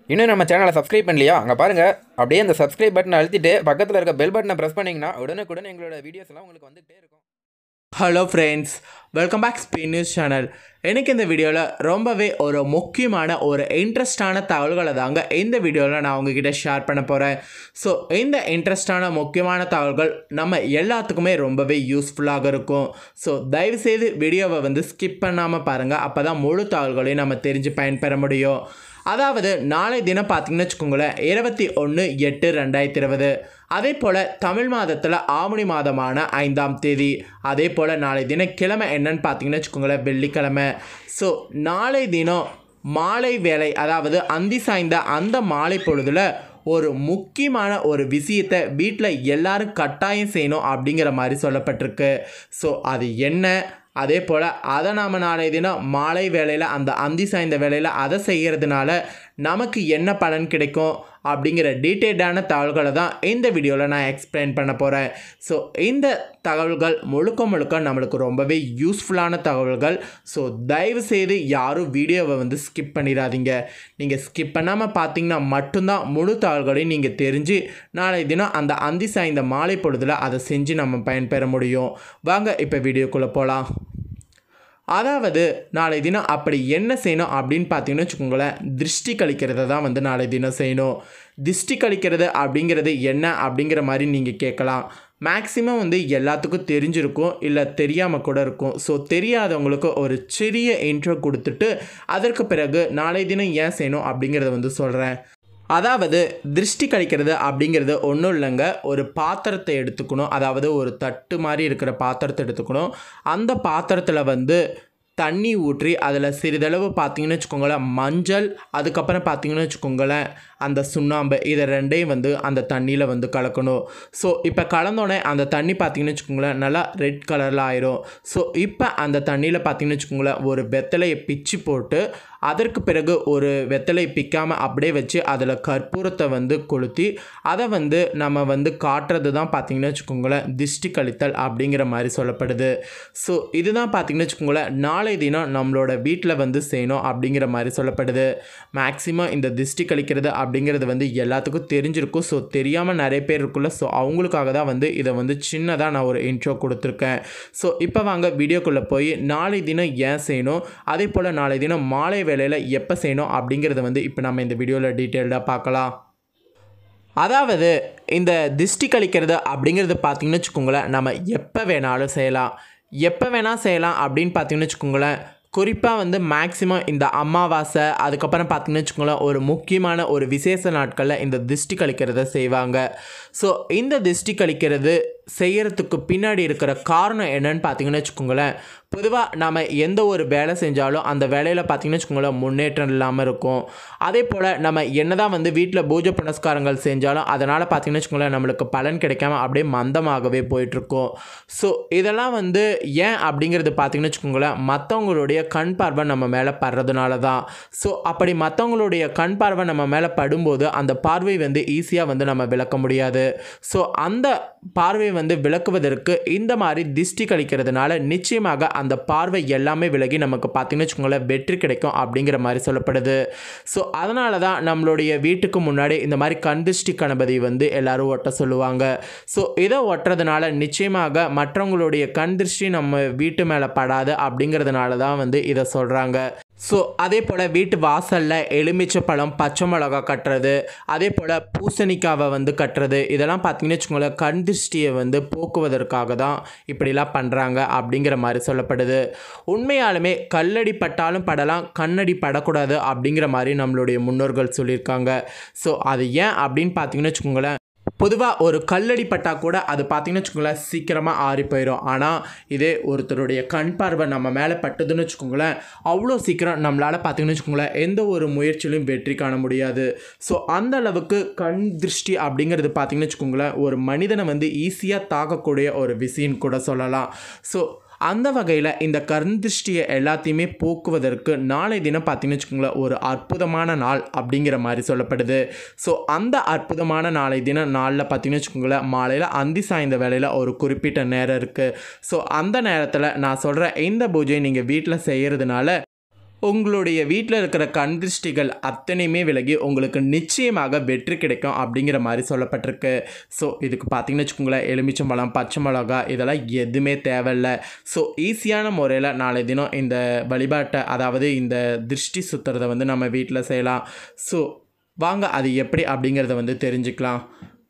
இன்னும் நம்ம சேனலை சப்ஸ்கிரைப் பண்ணலையா அங்கே பாருங்கள் அப்படியே அந்த சப்ஸ்கிரைப் பட்டனை அழுத்திட்டு பக்கத்தில் இருக்க பெல் பட்டனை ப்ரெஸ் பண்ணிங்கன்னா உடனுக்குடன் எங்களோட வீடியோஸ் எல்லாம் உங்களுக்கு வந்துகிட்டே இருக்கும் hello friends welcome back spin news channel எனக்கு இந்த வீடியோவில் ரொம்பவே ஒரு முக்கியமான ஒரு இன்ட்ரெஸ்டான தகவல்களை தாங்க இந்த வீடியோவில் நான் உங்ககிட்ட ஷேர் பண்ண போகிறேன் ஸோ இந்த இன்ட்ரெஸ்டான முக்கியமான தகவல்கள் நம்ம எல்லாத்துக்குமே ரொம்பவே யூஸ்ஃபுல்லாக இருக்கும் ஸோ தயவுசெய்து வீடியோவை வந்து ஸ்கிப் பண்ணாமல் பாருங்கள் அப்போ தான் முழு தகவல்களையும் நம்ம தெரிஞ்சு பயன்பெற முடியும் அதாவது நாளை தினம் பார்த்தீங்கன்னு வச்சுக்கோங்களேன் இருபத்தி ஒன்று எட்டு ரெண்டாயிரத்தி இருபது அதே போல் தமிழ் மாதத்தில் ஆவணி மாதமான ஐந்தாம் தேதி அதே போல் நாளை தினம் கிழமை என்னன்னு பார்த்தீங்கன்னு வச்சுக்கோங்களேன் வெள்ளிக்கிழமை ஸோ நாளை தினம் மாலை வேலை அதாவது அந்தி சாய்ந்த அந்த மாலை பொழுதில் ஒரு முக்கியமான ஒரு விஷயத்தை வீட்டில் எல்லாரும் கட்டாயம் செய்யணும் அப்படிங்கிற மாதிரி சொல்லப்பட்டிருக்கு ஸோ அது என்ன அதே போல் அதை நாம் நாளைய தினம் மாலை வேலையில் அந்த அந்தி சாய்ந்த வேலையில் அதை செய்கிறதுனால நமக்கு என்ன பலன் கிடைக்கும் அப்படிங்கிற டீட்டெயில்டான தகவல்களை தான் இந்த வீடியோவில் நான் எக்ஸ்பிளைன் பண்ண போகிறேன் ஸோ இந்த தகவல்கள் முழுக்க முழுக்க நம்மளுக்கு ரொம்பவே யூஸ்ஃபுல்லான தகவல்கள் ஸோ தயவு செய்து யாரும் வீடியோவை வந்து ஸ்கிப் பண்ணிடாதீங்க நீங்கள் ஸ்கிப் பண்ணாமல் பார்த்தீங்கன்னா மட்டும்தான் முழு தகவல்களையும் நீங்கள் தெரிஞ்சு நாளை தினம் அந்த அந்தி சாய்ந்த மாலை பொழுதில் அதை செஞ்சு நம்ம பயன்பெற முடியும் வாங்க இப்போ வீடியோக்குள்ளே போகலாம் அதாவது நாளை தினம் அப்படி என்ன செய்யணும் அப்படின்னு பார்த்தீங்கன்னு வச்சுக்கோங்களேன் திருஷ்டி கழிக்கிறத தான் வந்து நாளை தினம் செய்யணும் திருஷ்டி கழிக்கிறது அப்படிங்கிறது என்ன அப்படிங்கிற மாதிரி நீங்கள் கேட்கலாம் மேக்ஸிமம் வந்து எல்லாத்துக்கும் தெரிஞ்சிருக்கும் இல்லை தெரியாமல் கூட இருக்கும் ஸோ தெரியாதவங்களுக்கு ஒரு சிறிய இன்ட்ரோ கொடுத்துட்டு அதற்கு பிறகு நாளை தினம் ஏன் செய்யணும் அப்படிங்கிறத வந்து சொல்கிறேன் அதாவது திருஷ்டி கழிக்கிறது அப்படிங்கிறது ஒன்றும் இல்லைங்க ஒரு பாத்திரத்தை எடுத்துக்கணும் அதாவது ஒரு தட்டு மாதிரி இருக்கிற பாத்திரத்தை எடுத்துக்கணும் அந்த பாத்திரத்தில் வந்து தண்ணி ஊற்றி அதில் சிறிதளவு பார்த்தீங்கன்னு வச்சுக்கோங்களேன் மஞ்சள் அதுக்கப்புறம் பார்த்தீங்கன்னு வச்சுக்கோங்களேன் அந்த சுண்ணாம்பு இதை ரெண்டையும் வந்து அந்த தண்ணியில் வந்து கலக்கணும் ஸோ இப்போ கலந்தோடனே அந்த தண்ணி பார்த்தீங்கன்னு வச்சுக்கோங்களேன் நல்லா ரெட் கலரில் ஆயிரும் ஸோ இப்போ அந்த தண்ணியில் பார்த்தீங்கன்னு வச்சுக்கோங்களேன் ஒரு வெத்தலையை பிச்சு போட்டு அதற்கு பிறகு ஒரு வெத்தலையை பிக்காமல் அப்படியே வச்சு அதில் கற்பூரத்தை வந்து கொளுத்தி அதை வந்து நம்ம வந்து காட்டுறது தான் பார்த்தீங்கன்னு வச்சுக்கோங்களேன் திஷ்டி கழித்தல் அப்படிங்கிற மாதிரி சொல்லப்படுது ஸோ இதுதான் பார்த்தீங்கன்னு வச்சுக்கோங்களேன் நாளை தினம் நம்மளோட வீட்டில் வந்து செய்யணும் அப்படிங்கிற மாதிரி சொல்லப்படுது மேக்ஸிமம் இந்த திஷ்டி கழிக்கிறது அப்படிங்கிறது வந்து எல்லாத்துக்கும் தெரிஞ்சிருக்கும் ஸோ தெரியாமல் நிறைய பேர் இருக்குல்ல ஸோ அவங்களுக்காக தான் வந்து இதை வந்து சின்னதாக நான் ஒரு இன்ட்ரோ கொடுத்துருக்கேன் ஸோ இப்போ வாங்க வீடியோக்குள்ளே போய் நாளை தினம் ஏன் செய்யணும் அதே போல் நாளை தினம் மாலை வேலையில் எப்போ செய்யணும் அப்படிங்கிறத வந்து இப்போ நம்ம இந்த வீடியோவில் டீட்டெயில்டாக பார்க்கலாம் அதாவது இந்த திஷ்டி கழிக்கிறது அப்படிங்கிறது பார்த்தீங்கன்னு வச்சுக்கோங்களேன் நம்ம எப்போ வேணாலும் செய்யலாம் எப்போ வேணால் செய்யலாம் அப்படின்னு பார்த்தீங்கன்னு வச்சுக்கோங்களேன் குறிப்பாக வந்து மேக்ஸிமம் இந்த அமாவாசை அதுக்கப்புறம் பார்த்தீங்கன்னு வச்சுக்கோங்களேன் ஒரு முக்கியமான ஒரு விசேஷ நாட்களில் இந்த திஷ்டி கழிக்கிறத செய்வாங்க ஸோ இந்த திஷ்டி கழிக்கிறது செய்கிறதுக்கு பின்னாடி இருக்கிற காரணம் என்னன்னு பார்த்தீங்கன்னு வச்சுக்கோங்களேன் பொதுவாக நம்ம எந்த ஒரு வேலை செஞ்சாலும் அந்த வேலையில் பார்த்தீங்கன்னு வச்சுக்கோங்களேன் முன்னேற்றம் இல்லாமல் இருக்கும் அதே போல் நம்ம என்னதான் வந்து வீட்டில் பூஜை புனஸ்காரங்கள் செஞ்சாலும் அதனால் பார்த்தீங்கன்னு வச்சுக்கோங்களேன் நம்மளுக்கு பலன் கிடைக்காம அப்படியே மந்தமாகவே போயிட்டுருக்கும் ஸோ இதெல்லாம் வந்து ஏன் அப்படிங்கிறது பார்த்தீங்கன்னு வச்சுக்கோங்களேன் மற்றவங்களுடைய கண் பார்வை நம்ம மேலே படுறதுனால தான் ஸோ அப்படி மற்றவங்களுடைய கண் பார்வை நம்ம மேலே படும்போது அந்த பார்வை வந்து ஈஸியாக வந்து நம்ம விளக்க முடியாது ஸோ அந்த பார்வை வந்து விளக்குவதற்கு இந்த மாதிரி திஷ்டி கழிக்கிறதுனால நிச்சயமாக அந்த பார்வை எல்லாமே விலகி நமக்கு பார்த்தீங்கன்னு வச்சுக்கோங்களேன் வெற்றி கிடைக்கும் அப்படிங்கிற மாதிரி சொல்லப்படுது ஸோ அதனால தான் நம்மளுடைய வீட்டுக்கு முன்னாடி இந்த மாதிரி கண் திருஷ்டி கணபதி வந்து எல்லாரும் ஒட்ட சொல்லுவாங்க ஸோ இதை ஒட்டுறதுனால நிச்சயமாக மற்றவங்களுடைய கண் திருஷ்டி நம்ம வீட்டு மேலே படாது அப்படிங்கிறதுனால தான் வந்து இதை சொல்கிறாங்க ஸோ அதே போல் வீட்டு வாசலில் எலுமிச்சை பழம் பச்சை மிளகா கட்டுறது அதே போல் பூசணிக்காவை வந்து கட்டுறது இதெல்லாம் பார்த்தீங்கன்னு வச்சுக்கோங்களேன் கண் திருஷ்டியை வந்து போக்குவதற்காக தான் இப்படிலாம் பண்ணுறாங்க அப்படிங்கிற மாதிரி சொல்லப்படுது உண்மையாலுமே கல்லடி பட்டாலும் படலாம் கண்ணடி படக்கூடாது அப்படிங்கிற மாதிரி நம்மளுடைய முன்னோர்கள் சொல்லியிருக்காங்க ஸோ அது ஏன் அப்படின்னு பார்த்தீங்கன்னு வச்சுக்கோங்களேன் பொதுவாக ஒரு கல்லடி பட்டா கூட அது பார்த்தீங்கன்னு வச்சுக்கோங்களேன் சீக்கிரமாக ஆறி போயிடும் ஆனால் இதே ஒருத்தருடைய கண் பார்வை நம்ம மேலே பட்டதுன்னு வச்சுக்கோங்களேன் அவ்வளோ சீக்கிரம் நம்மளால் பார்த்தீங்கன்னு வச்சுக்கோங்களேன் எந்த ஒரு முயற்சியிலும் வெற்றி காண முடியாது ஸோ அந்த அளவுக்கு கண் திருஷ்டி அப்படிங்கிறது பார்த்தீங்கன்னு வச்சுக்கோங்களேன் ஒரு மனிதனை வந்து ஈஸியாக தாக்கக்கூடிய ஒரு விஷயம் கூட சொல்லலாம் ஸோ அந்த வகையில் இந்த கண் திருஷ்டியை எல்லாத்தையுமே போக்குவதற்கு நாளை தினம் பார்த்தீங்கன்னு வச்சுக்கோங்களேன் ஒரு அற்புதமான நாள் அப்படிங்கிற மாதிரி சொல்லப்படுது ஸோ அந்த அற்புதமான நாளை தினம் நாளில் பார்த்தீங்கன்னு வச்சுக்கோங்களேன் மாலையில் அந்தி சாய்ந்த வேலையில் ஒரு குறிப்பிட்ட நேரம் இருக்குது ஸோ அந்த நேரத்தில் நான் சொல்கிற இந்த பூஜையை நீங்கள் வீட்டில் செய்கிறதுனால உங்களுடைய வீட்டில் இருக்கிற கண் திருஷ்டிகள் அத்தனையுமே விலகி உங்களுக்கு நிச்சயமாக வெற்றி கிடைக்கும் அப்படிங்கிற மாதிரி சொல்லப்பட்டிருக்கு ஸோ இதுக்கு பார்த்தீங்கன்னு வச்சுக்கோங்களேன் எலுமிச்சம்பழம் பச்சை மிளகா இதெல்லாம் எதுவுமே தேவையில்ல ஸோ ஈஸியான முறையில் நாளை தினம் இந்த வழிபாட்டை அதாவது இந்த திருஷ்டி சுற்றுறதை வந்து நம்ம வீட்டில் செய்யலாம் ஸோ வாங்க அது எப்படி அப்படிங்கிறத வந்து தெரிஞ்சுக்கலாம்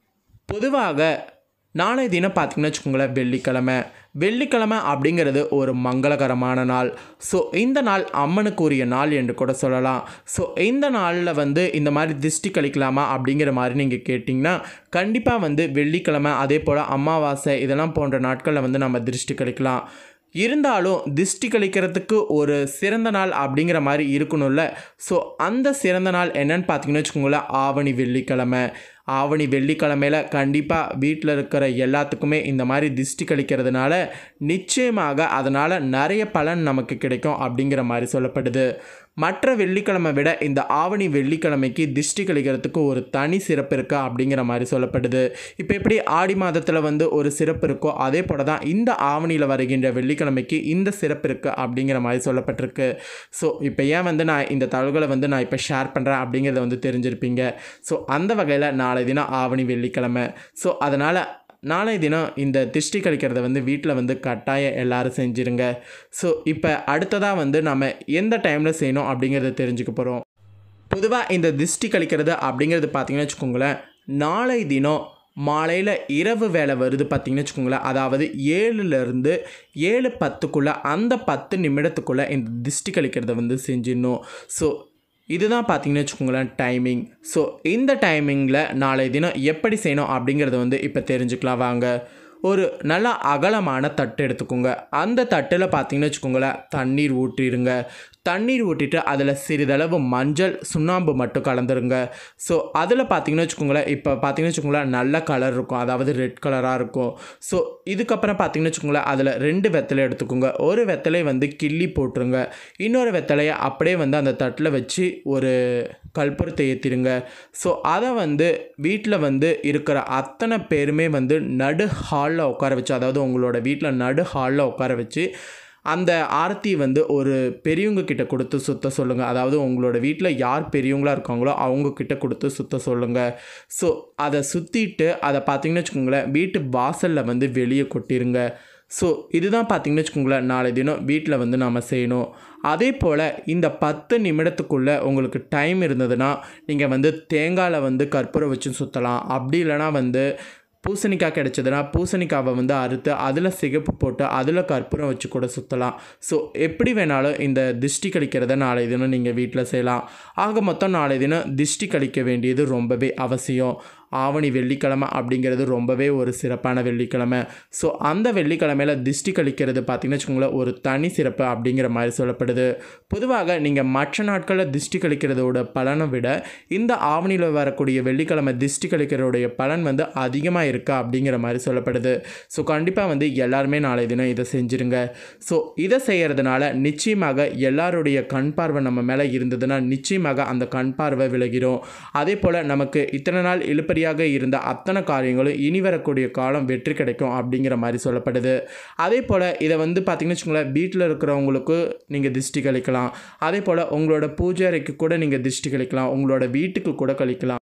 பொதுவாக நாளை தினம் பார்த்திங்கன்னு வச்சுக்கோங்களேன் வெள்ளிக்கிழமை வெள்ளிக்கிழமை அப்படிங்கிறது ஒரு மங்களகரமான நாள் ஸோ இந்த நாள் அம்மனுக்குரிய நாள் என்று கூட சொல்லலாம் ஸோ இந்த நாளில் வந்து இந்த மாதிரி திருஷ்டி கழிக்கலாமா அப்படிங்கிற மாதிரி நீங்கள் கேட்டிங்கன்னா கண்டிப்பாக வந்து வெள்ளிக்கிழமை அதே போல் அமாவாசை இதெல்லாம் போன்ற நாட்களில் வந்து நம்ம திருஷ்டி கழிக்கலாம் இருந்தாலும் திருஷ்டி கழிக்கிறதுக்கு ஒரு சிறந்த நாள் அப்படிங்கிற மாதிரி இருக்கணும்ல ஸோ அந்த சிறந்த நாள் என்னன்னு பார்த்தீங்கன்னு வச்சுக்கோங்களேன் ஆவணி வெள்ளிக்கிழமை ஆவணி வெள்ளிக்கிழமையில் கண்டிப்பாக வீட்டில் இருக்கிற எல்லாத்துக்குமே இந்த மாதிரி திஷ்டி கழிக்கிறதுனால நிச்சயமாக அதனால் நிறைய பலன் நமக்கு கிடைக்கும் அப்படிங்கிற மாதிரி சொல்லப்படுது மற்ற வெள்ளிக்கிழமை விட இந்த ஆவணி வெள்ளிக்கிழமைக்கு திஷ்டி கழிக்கிறதுக்கு ஒரு தனி சிறப்பு இருக்கா அப்படிங்கிற மாதிரி சொல்லப்படுது இப்போ எப்படி ஆடி மாதத்தில் வந்து ஒரு சிறப்பு இருக்கோ அதே போல தான் இந்த ஆவணியில் வருகின்ற வெள்ளிக்கிழமைக்கு இந்த சிறப்பு இருக்குது அப்படிங்கிற மாதிரி சொல்லப்பட்டிருக்கு ஸோ இப்போ ஏன் வந்து நான் இந்த தகவல்களை வந்து நான் இப்போ ஷேர் பண்ணுறேன் அப்படிங்கிறத வந்து தெரிஞ்சிருப்பீங்க ஸோ அந்த வகையில் நாளை தினம் ஆவணி வெள்ளிக்கிழமை ஸோ அதனால் நாளை தினம் இந்த திருஷ்டி கழிக்கிறத வந்து வீட்டில் வந்து கட்டாயம் எல்லாரும் செஞ்சிருங்க ஸோ இப்போ அடுத்ததாக வந்து நம்ம எந்த டைமில் செய்யணும் அப்படிங்கிறத தெரிஞ்சுக்க போகிறோம் பொதுவாக இந்த திருஷ்டி கழிக்கிறது அப்படிங்கிறது பார்த்தீங்கன்னு வச்சுக்கோங்களேன் நாளை தினம் மாலையில் இரவு வேலை வருது பார்த்தீங்கன்னு வச்சுக்கோங்களேன் அதாவது ஏழுலேருந்து ஏழு பத்துக்குள்ளே அந்த பத்து நிமிடத்துக்குள்ளே இந்த திருஷ்டி கழிக்கிறத வந்து செஞ்சிடணும் ஸோ இதுதான் பார்த்தீங்கன்னு வச்சுக்கோங்களேன் டைமிங் ஸோ இந்த டைமிங்கில் நாளை தினம் எப்படி செய்யணும் அப்படிங்கிறத வந்து இப்போ தெரிஞ்சுக்கலாம் வாங்க ஒரு நல்ல அகலமான தட்டு எடுத்துக்கோங்க அந்த தட்டில் பார்த்தீங்கன்னு வச்சுக்கோங்களேன் தண்ணீர் ஊற்றிடுங்க தண்ணீர் ஊற்றிட்டு அதில் சிறிதளவு மஞ்சள் சுண்ணாம்பு மட்டும் கலந்துருங்க ஸோ அதில் பார்த்தீங்கன்னு வச்சுக்கோங்களேன் இப்போ பார்த்தீங்கன்னு வச்சுக்கோங்களேன் நல்ல கலர் இருக்கும் அதாவது ரெட் கலராக இருக்கும் ஸோ இதுக்கப்புறம் பார்த்தீங்கன்னு வச்சுக்கோங்களேன் அதில் ரெண்டு வெத்தலை எடுத்துக்கோங்க ஒரு வெத்தலை வந்து கிள்ளி போட்டுருங்க இன்னொரு வெத்தலையை அப்படியே வந்து அந்த தட்டில் வச்சு ஒரு கற்பூரத்தை ஏற்றிடுங்க ஸோ அதை வந்து வீட்டில் வந்து இருக்கிற அத்தனை பேருமே வந்து நடு ஹாலில் உட்கார வச்சு அதாவது உங்களோட வீட்டில் நடு ஹாலில் உட்கார வச்சு அந்த ஆரத்தி வந்து ஒரு பெரியவங்க கிட்ட கொடுத்து சுத்த சொல்லுங்கள் அதாவது உங்களோட வீட்டில் யார் பெரியவங்களா இருக்காங்களோ அவங்க கிட்ட கொடுத்து சுத்த சொல்லுங்கள் ஸோ அதை சுற்றிட்டு அதை பார்த்தீங்கன்னு வச்சுக்கோங்களேன் வீட்டு வாசலில் வந்து வெளியே கொட்டிருங்க ஸோ இதுதான் பார்த்தீங்கன்னு வச்சுக்கோங்களேன் நாளை தினம் வீட்டில் வந்து நாம் செய்யணும் அதே போல் இந்த பத்து நிமிடத்துக்குள்ளே உங்களுக்கு டைம் இருந்ததுன்னா நீங்கள் வந்து தேங்காயில் வந்து கற்பூரம் வச்சு சுற்றலாம் அப்படி இல்லைனா வந்து பூசணிக்காய் கிடைச்சதுன்னா பூசணிக்காவை வந்து அறுத்து அதில் சிகப்பு போட்டு அதில் கற்பூரம் வச்சு கூட சுற்றலாம் ஸோ எப்படி வேணாலும் இந்த திஷ்டி கழிக்கிறத நாளை தினம் நீங்கள் வீட்டில் செய்யலாம் ஆக மொத்தம் நாளை தினம் திஷ்டி கழிக்க வேண்டியது ரொம்பவே அவசியம் ஆவணி வெள்ளிக்கிழமை அப்படிங்கிறது ரொம்பவே ஒரு சிறப்பான வெள்ளிக்கிழமை ஸோ அந்த வெள்ளிக்கிழமையில் திஷ்டி கழிக்கிறது பார்த்திங்கன்னு வச்சுக்கோங்களேன் ஒரு தனி சிறப்பு அப்படிங்கிற மாதிரி சொல்லப்படுது பொதுவாக நீங்கள் மற்ற நாட்களில் திஷ்டி கழிக்கிறதோட பலனை விட இந்த ஆவணியில் வரக்கூடிய வெள்ளிக்கிழமை திஷ்டி கழிக்கிறதுடைய பலன் வந்து அதிகமாக இருக்கா அப்படிங்கிற மாதிரி சொல்லப்படுது ஸோ கண்டிப்பாக வந்து எல்லாருமே நாளை தினம் இதை செஞ்சுருங்க ஸோ இதை செய்கிறதுனால நிச்சயமாக எல்லாருடைய கண் பார்வை நம்ம மேலே இருந்ததுன்னா நிச்சயமாக அந்த கண் பார்வை விலகிடும் அதே போல் நமக்கு இத்தனை நாள் இழுப்பறியாக இருந்த அத்தனை காரியங்களும் இனி வரக்கூடிய காலம் வெற்றி கிடைக்கும் அப்படிங்கிற மாதிரி சொல்லப்படுது அதே போல் இதை வந்து பார்த்திங்கன்னு வச்சுக்கோங்களேன் வீட்டில் இருக்கிறவங்களுக்கு நீங்கள் திஷ்டி கழிக்கலாம் அதே போல் உங்களோட பூஜை அறைக்கு கூட நீங்கள் திஷ்டி கழிக்கலாம் உங்களோட வீட்டுக்கு கூட கழிக்கலாம்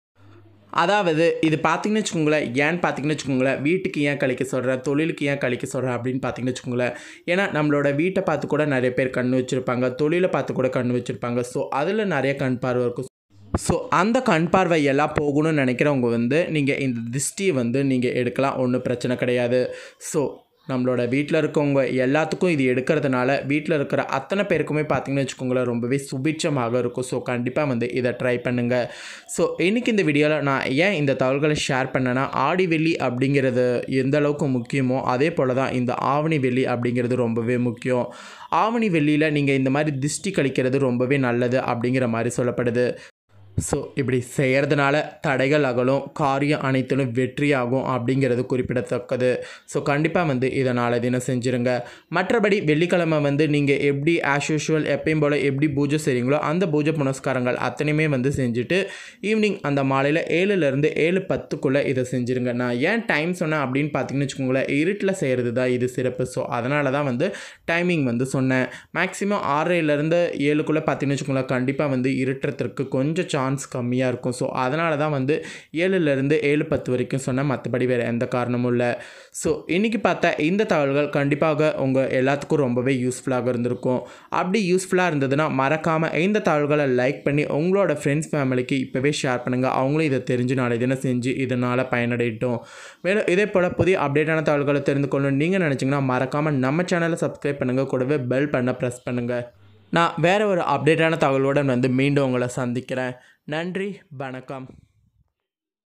அதாவது இது பார்த்தீங்கன்னு வச்சுக்கோங்களேன் ஏன்னு பார்த்தீங்கன்னு வச்சுக்கோங்களேன் வீட்டுக்கு ஏன் கழிக்க சொல்கிறேன் தொழிலுக்கு ஏன் கழிக்க சொல்கிறேன் அப்படின்னு பார்த்தீங்கன்னு வச்சுக்கோங்களேன் ஏன்னா நம்மளோட வீட்டை பார்த்து கூட நிறைய பேர் கண் வச்சுருப்பாங்க தொழிலை பார்த்து கூட கண் வச்சுருப்பாங்க ஸோ அதில் நிறைய கண் பார்வை இருக்கும் ஸோ அந்த கண் பார்வை எல்லாம் போகணும்னு நினைக்கிறவங்க வந்து நீங்கள் இந்த திஷ்டியை வந்து நீங்கள் எடுக்கலாம் ஒன்றும் பிரச்சனை கிடையாது ஸோ நம்மளோட வீட்டில் இருக்கவங்க எல்லாத்துக்கும் இது எடுக்கிறதுனால வீட்டில் இருக்கிற அத்தனை பேருக்குமே பார்த்தீங்கன்னு வச்சுக்கோங்களேன் ரொம்பவே சுபிட்சமாக இருக்கும் ஸோ கண்டிப்பாக வந்து இதை ட்ரை பண்ணுங்கள் ஸோ இன்றைக்கி இந்த வீடியோவில் நான் ஏன் இந்த தகவல்களை ஷேர் பண்ணேன்னா ஆடி வெள்ளி அப்படிங்கிறது எந்த அளவுக்கு முக்கியமோ அதே போல் தான் இந்த ஆவணி வெள்ளி அப்படிங்கிறது ரொம்பவே முக்கியம் ஆவணி வெள்ளியில் நீங்கள் இந்த மாதிரி திஷ்டி கழிக்கிறது ரொம்பவே நல்லது அப்படிங்கிற மாதிரி சொல்லப்படுது ஸோ இப்படி செய்கிறதுனால தடைகள் அகலும் காரியம் அனைத்திலும் வெற்றியாகும் அப்படிங்கிறது குறிப்பிடத்தக்கது ஸோ கண்டிப்பாக வந்து இதை நாளை தினம் செஞ்சுருங்க மற்றபடி வெள்ளிக்கிழமை வந்து நீங்கள் எப்படி ஆஸ் யூஷுவல் எப்பயும் போல் எப்படி பூஜை செய்கிறீங்களோ அந்த பூஜை புனஸ்காரங்கள் அத்தனையுமே வந்து செஞ்சுட்டு ஈவினிங் அந்த மாலையில் ஏழுலேருந்து ஏழு பத்துக்குள்ளே இதை செஞ்சுருங்க நான் ஏன் டைம் சொன்னேன் அப்படின்னு பார்த்தீங்கன்னு வச்சுக்கோங்களேன் இருட்டில் செய்கிறது தான் இது சிறப்பு ஸோ அதனால தான் வந்து டைமிங் வந்து சொன்னேன் மேக்ஸிமம் ஆறரைலேருந்து ஏழுக்குள்ளே பார்த்தீங்கன்னு வச்சுக்கோங்களேன் கண்டிப்பாக வந்து இருட்டுறதுக்கு கொஞ்சம் சான்ஸ் கம்மியாக இருக்கும் ஸோ அதனால தான் வந்து ஏழுலேருந்து ஏழு பத்து வரைக்கும் சொன்னேன் மற்றபடி வேறு எந்த காரணமும் இல்லை ஸோ இன்றைக்கி பார்த்தா இந்த தகவல்கள் கண்டிப்பாக உங்கள் எல்லாத்துக்கும் ரொம்பவே யூஸ்ஃபுல்லாக இருந்திருக்கும் அப்படி யூஸ்ஃபுல்லாக இருந்ததுன்னா மறக்காமல் இந்த தகவல்களை லைக் பண்ணி உங்களோட ஃப்ரெண்ட்ஸ் ஃபேமிலிக்கு இப்போவே ஷேர் பண்ணுங்கள் அவங்களும் இதை தெரிஞ்சு நாளை தினம் செஞ்சு இதனால் பயனடையட்டும் மேலும் இதே போல் புதிய அப்டேட்டான தகவல்களை தெரிந்து கொள்ளணும் நீங்கள் நினச்சிங்கன்னா மறக்காமல் நம்ம சேனலை சப்ஸ்கிரைப் பண்ணுங்கள் கூடவே பெல் பண்ண ப்ரெஸ் பண்ணுங்கள் நான் வேறு ஒரு அப்டேட்டான தகவலுடன் வந்து மீண்டும் உங்களை சந்திக்கிறேன் நன்றி வணக்கம்